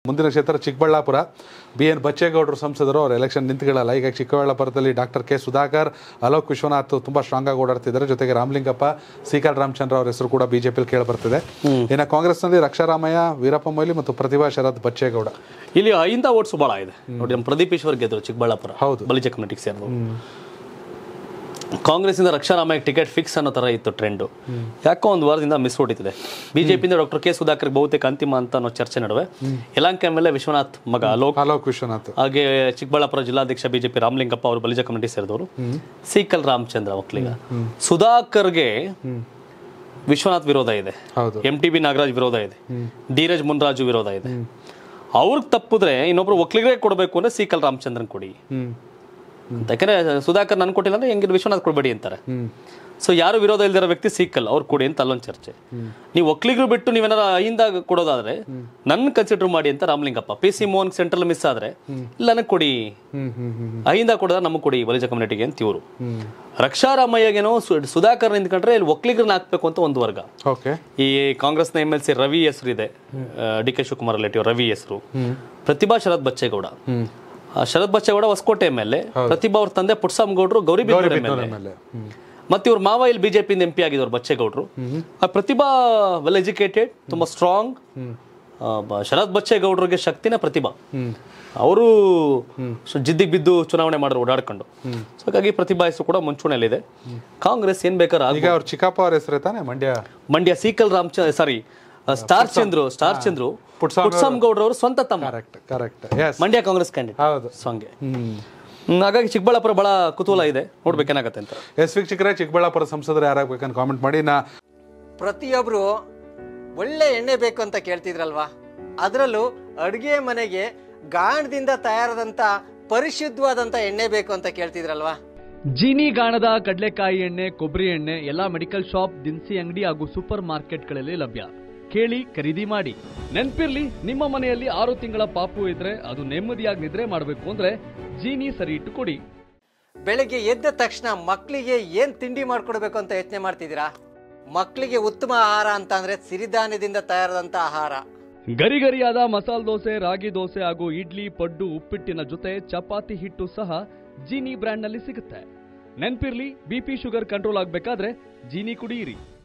ಮುಂದಿನ ಕ್ಷೇತ್ರ Chikkaballapur B N ಬಚ್ಚೇಗೌಡರು ಸಂಸದರು ಅವ್ರು ಎಲೆಕ್ಷನ್ ನಿಂತ್ಕೊಳ್ಳಲ್ಲ ಈಗ ಚಿಕ್ಕಬಳ್ಳಾಪುರದಲ್ಲಿ ಡಾಕ್ಟರ್ ಕೆ ಸುಧಾಕರ್ ಅಲೋಕ್ ವಿಶ್ವನಾಥ್ ತುಂಬಾ ಸ್ಟ್ರಾಂಗ್ ಆಗಿ ಓಡಾಡ್ತಿದ್ದಾರೆ ಜೊತೆಗೆ ರಾಮಲಿಂಗಪ್ಪ ಸಿಕಲ್ ರಾಮಚಂದ್ರ ಅವ್ರ ಹೆಸರು ಕೂಡ ಬಿಜೆಪಿಯಲ್ಲಿ ಕೇಳಿ ಬರ್ತಿದೆ ಇನ್ನು ಕಾಂಗ್ರೆಸ್ನಲ್ಲಿ ರಕ್ಷಾರಾಮಯ್ಯ ವೀರಪ್ಪ ಮೊಯ್ಲಿ ಮತ್ತು ಪ್ರತಿಭಾ ಶರತ್ ಬಚ್ಚೇಗೌಡ ಇಲ್ಲಿ ಐಂದ ಓಟ್ಸ್ ಭಾಳ ಇದೆ ನೋಡಿ ನಮ್ಮ ಪ್ರದೀಪ್ ಈಶ್ವರ್ ಗೆದ್ರು ಚಿಕ್ಕಬಳ್ಳಾಪುರ ಹೌದು. ಬಲಿಜ ಕಮ್ಯುನಿಟಿಗೆ ಸೇರಿದ್ರು ಕಾಂಗ್ರೆಸ್ಸಿಂದ ರಕ್ಷಾರಾಮಯ್ಯ ಟಿಕೆಟ್ ಫಿಕ್ಸ್ ಅನ್ನೋ ಥರ ಇತ್ತು ಟ್ರೆಂಡು ಯಾಕೋ ಒಂದು ವಾರದಿಂದ ಮಿಸ್ ಹೊಡಿತಿದೆ ಬಿಜೆಪಿಯಿಂದ ಡಾಕ್ಟರ್ ಕೆ ಸುಧಾಕರ್ ಬಹುತೇಕ ಅಂತಿಮ ಅಂತ ಅನ್ನೋ ಚರ್ಚೆ ನಡುವೆ ಯಲಹಂಕ ಮೇಲೆ ವಿಶ್ವನಾಥ್ ಮಗ ಅಲೋಕ್ ಅಲೋಕ್ ವಿಶ್ವನಾಥ್ ಹಾಗೆ ಚಿಕ್ಕಬಳ್ಳಾಪುರ ಜಿಲ್ಲಾಧ್ಯಕ್ಷ ಬಿಜೆಪಿ ರಾಮಲಿಂಗಪ್ಪ ಅವರು ಬಲಿಜ ಕಮಿಟಿ ಸೇರಿದವರು ಸಿಕಲ್ ರಾಮಚಂದ್ರ ಒಕ್ಕಲಿಗ ಸುಧಾಕರ್ಗೆ ವಿಶ್ವನಾಥ್ ವಿರೋಧ ಇದೆ ಹೌದು ಎಂ ಟಿ ಬಿ ನಾಗರಾಜ್ ವಿರೋಧ ಇದೆ ಧೀರಜ್ ಮುನ್ರಾಜು ವಿರೋಧ ಇದೆ ಅವ್ರಿಗೆ ತಪ್ಪಿದ್ರೆ ಇನ್ನೊಬ್ರು ಒಕ್ಕಲಿಗರೇ ಕೊಡಬೇಕು ಅಂದ್ರೆ ಸಿಕಲ್ ರಾಮಚಂದ್ರನ್ ಕೊಡಿ ಹ್ಮ್ ಅಂತ ಯಾಕಂದ್ರೆ ಸುಧಾಕರ್ ನನ್ ಕೊಟ್ಟಿಲ್ಲ ಅಂದ್ರೆ ಹೆಂಗಿದ್ರು ವಿಶ್ವನಾಥ್ ಕೊಡಬೇಡಿ ಅಂತಾರೆ ಹ್ಮ್ ಸೊ ಯಾರು ವಿರೋಧ ಇಲ್ದಿರೋ ವ್ಯಕ್ತಿ ಸಿಕ್ಕಲ್ ಅವ್ರು ಕೊಡಿ ಅಂತ ಅಲ್ಲೊಂದು ಚರ್ಚೆ ನೀವು ಒಕ್ಕಲಿಗರು ಬಿಟ್ಟು ನೀವೇನಾರ ಐಯಿಂದ ಕೊಡೋದಾದ್ರೆ ನನ್ನ ಕನ್ಸಿಡರ್ ಮಾಡಿ ಅಂತ Ramalingappa P C Mohan central miss ಆದ್ರೆ ಇಲ್ಲ ನನಗೆ ಕೊಡಿ ಹ್ಮ್ ಹ್ಮ್ ಹ್ಮ್ ಐಯಿಂದ ಕೊಡೋದ್ರೆ ನಮಗೆ ಕೊಡಿ ಬಲಿಜ ಕಮ್ಯುನಿಟಿಗೆ ಅಂತ ಇವರು ಹ್ಮ್ ರಕ್ಷಾರಾಮಯ್ಯಗೇನೋ ಸು- ಸುಧಾಕರ್ ನಿಂತ್ಕೊಂಡ್ರೆ ಇಲ್ಲಿ ಒಕ್ಕಲಿಗರನ್ನ ಹಾಕ್ಬೇಕು ಅಂತ ಒಂದು ವರ್ಗ ಓಕೆ ಈ ಕಾಂಗ್ರೆಸ್ನ ಎಮ್ ಎಲ್ ಸಿ ರವಿ ಹೆಸರು ಇದೆ D K Shivakumar relative Ravi ಹೆಸರು ಪ್ರತಿಭಾ ಶರತ್ ಬಚ್ಚೇಗೌಡ ಹ್ಮ್ ಆ Sharath Bachegowda Hoskote M L A Prathibha ಅವ್ರ ತಂದೆ ಪುಟ್ಸಾಮ್ ಗೌಡ್ರು ಗೌರಿ ಎಮ್ ಎಲ್ ಎ ಆಮೇಲೆ ಹ್ಮ್ ಮತ್ತೆ ಇವ್ರ ಮಾವ ಇಲ್ಲಿ ಬಿಜೆಪಿಯಿಂದ ಎಂ ಪಿ ಆಗಿದ್ದವ್ರು ಬಚ್ಚೇಗೌಡರು ಆ ಪ್ರತಿಭಾ ವೆಲ್ ಎಜುಕೇಟೆಡ್ ತುಂಬಾ ಸ್ಟ್ರಾಂಗ್ ಶರತ್ ಬಚ್ಚೇಗೌಡರಿಗೆ ಶಕ್ತಿನ ಪ್ರತಿಭಾ ಹ್ಮ್ ಅವರು ಜಿದ್ದಿಗೆ ಬಿದ್ದು ಚುನಾವಣೆ ಮಾಡಿದ್ರು ಓಡಾಡ್ಕೊಂಡು ಸೊ ಹಾಗಾಗಿ ಪ್ರತಿಭಾ ಹೆಸರು ಕೂಡ ಮುಂಚೂಣಿಯಲ್ಲಿದೆ ಕಾಂಗ್ರೆಸ್ ಏನ್ ಬೇಕಾದ್ರೆ ಆಗ್ಬೋದು. ಈಗ ಅವ್ರ ಚಿಕ್ಕಪ್ಪ ಅವ್ರ ಹೆಸರು ತಾನೆ Mandya Mandya Seekal Ramachandra sorry star Chandru star Chandru Putswamy ಪುಟ್ಸ್ವಾಮ್ ಗೌಡ್ರ ಅವರು ಸ್ವಂತ ತಮ್ಮ correct correct yes Mandya Congress candidate ಹೌದು ಸೊ ಹಂಗೆ ಹ್ಮ್ ಹ್ಮ್, ಹಾಗಾಗಿ ಚಿಕ್ಕಬಳ್ಳಾಪುರ ಬಹಳ ಕುತೂಹಲ ಇದೆ ನೋಡ್ಬೇಕೇನಾಗತ್ತೆ ಅಂತ ಎಸ್ ವೀಕ್ಷಕರೇ ಚಿಕ್ಕಬಳ್ಳಾಪುರ ಸಂಸದರು ಯಾರಾಗಬೇಕಂತ ಕಾಮೆಂಟ್ ಮಾಡಿ ನಾ ಪ್ರತಿಯೊಬ್ಬರು ಒಳ್ಳೆ ಎಣ್ಣೆ ಬೇಕು ಅಂತ ಕೇಳ್ತಿದ್ರಲ್ವಾ ಅದರಲ್ಲೂ ಅಡುಗೆ ಮನೆಗೆ ಗಾಣದಿಂದ ತಯಾರಾದಂಥ ಪರಿಶುದ್ಧವಾದಂಥ ಎಣ್ಣೆ ಬೇಕು ಅಂತ ಕೇಳ್ತಿದ್ರಲ್ವಾ ಜೀನಿ ಗಾಣದ ಕಡಲೆಕಾಯಿ ಎಣ್ಣೆ ಕೊಬ್ಬರಿ ಎಣ್ಣೆ ಎಲ್ಲಾ ಮೆಡಿಕಲ್ ಶಾಪ್ ದಿನಸಿ ಅಂಗಡಿ ಹಾಗೂ ಸೂಪರ್ ಮಾರ್ಕೆಟ್ಗಳಲ್ಲಿ ಲಭ್ಯ ಕೇಳಿ ಖರೀದಿ ಮಾಡಿ ನೆನ್ಪಿರ್ಲಿ ನಿಮ್ಮ ಮನೆಯಲ್ಲಿ ಆರು ತಿಂಗಳ ಪಾಪು ಇದ್ರೆ ಅದು ನೆಮ್ಮದಿಯಾಗಿ ನಿದ್ರೆ ಮಾಡಬೇಕು ಅಂದ್ರೆ ಜೀನಿ ಸರಿ ಇಟ್ಟು ಕೊಡಿ ಬೆಳಗ್ಗೆ ಎದ್ದ ತಕ್ಷಣ ಮಕ್ಕಳಿಗೆ ಏನು ತಿಂಡಿ ಮಾಡ್ಕೊಡ್ಬೇಕು ಅಂತ ಯೋಚನೆ ಮಾಡ್ತಿದ್ದೀರಾ ಮಕ್ಕಳಿಗೆ ಉತ್ತಮ ಆಹಾರ ಅಂತ ಅಂದ್ರೆ ಸಿರಿಧಾನ್ಯದಿಂದ ತಯಾರಾದಂಥ ಆಹಾರ ಗರಿಗರಿಯಾದ ಮಸಾಲೆ ದೋಸೆ ರಾಗಿ ದೋಸೆ ಹಾಗೂ ಇಡ್ಲಿ ಪಡ್ಡು ಉಪ್ಪಿಟ್ಟಿನ ಜೊತೆ ಚಪಾತಿ ಹಿಟ್ಟು ಸಹ ಜೀನಿ ಬ್ರ್ಯಾಂಡ್ನಲ್ಲಿ ಸಿಗುತ್ತೆ ನೆನ್ಪಿರ್ಲಿ ಬಿಪಿ ಶುಗರ್ ಕಂಟ್ರೋಲ್ ಆಗ್ಬೇಕಾದ್ರೆ ಜೀನಿ ಕುಡಿಯಿರಿ